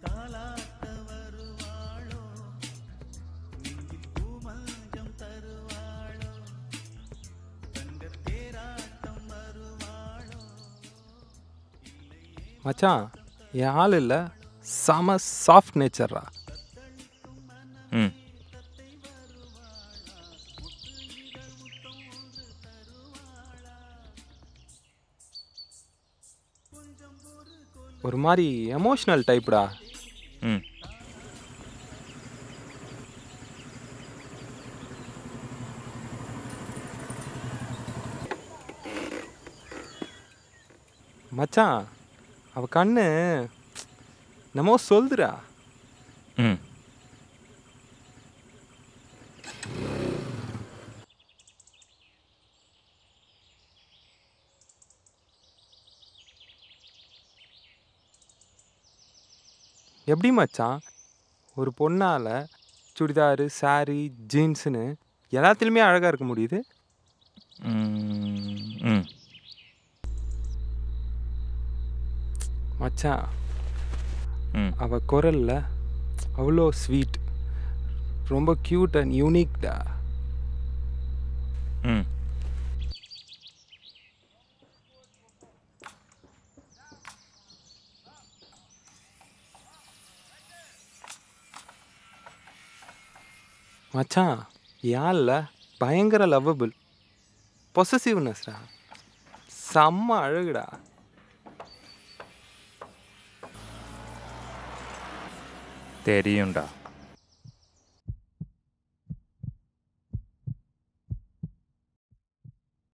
மச்சான் என் ஆள் இல்லை செம சாஃப்ட் நேச்சர்ரா ம் ஒரு மாதிரி எமோஷ்னல் டைப்டா ம் மச்சான் அவ கண்ணு என்னமோ சொல்லுதுடா ம் எப்படி மச்சான் ஒரு பொண்ணால் சுடிதாரு saree ஜீன்ஸுன்னு எல்லாத்துலேயுமே அழகாக இருக்க முடியுது ம் ம் மச்சான் ம் அவ குரல்ல அவ்வளோ ஸ்வீட் ரொம்ப க்யூட் அண்ட் யூனிக்டா ம் மச்சான் யான்ல பயங்கர லவ்வபிள் பொசசிவ்னஸ்டா செம்ம அழகுடா தெரியும்டா